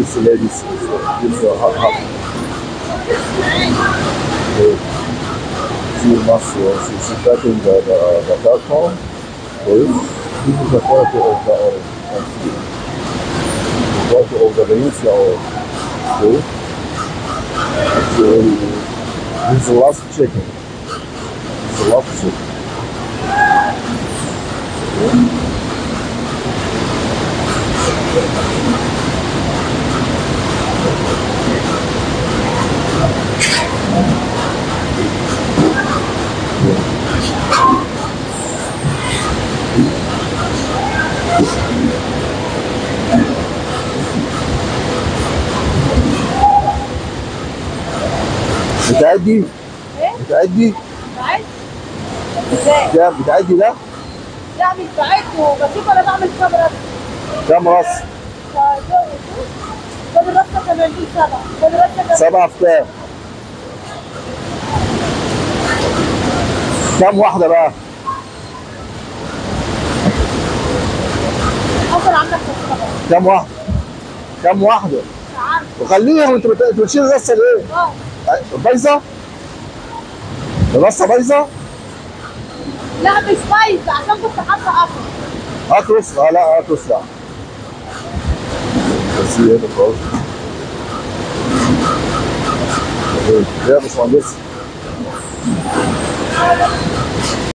this lady is is a hot hot. Okay. She must uh, she, she's cutting the the, the carton. Okay. This is the quality of the orange. The quality of the Valencia orange. Okay. It's really good. This is the last chicken. It's the last chicken. بتعدي ايه؟ بتعدي بعد؟ ازاي؟ ده بتعدي ده لا مش بعته بشوف انا بعمل كام رصه كام راس كام رصه كمان دي سبعه كام رصه كمان سبعة في كام كام واحدة بقى حصل عندك في السبعه كام واحدة كام واحدة مش عارفه وخليها وانت بت- انت بتشيل الرصة ليه اه بايظة الرصة بايظة لا مش بايظه عشان كنت حاطه اصلا اكرس اه لا اكرس لا بس هي هنا خالص يا باشمهندس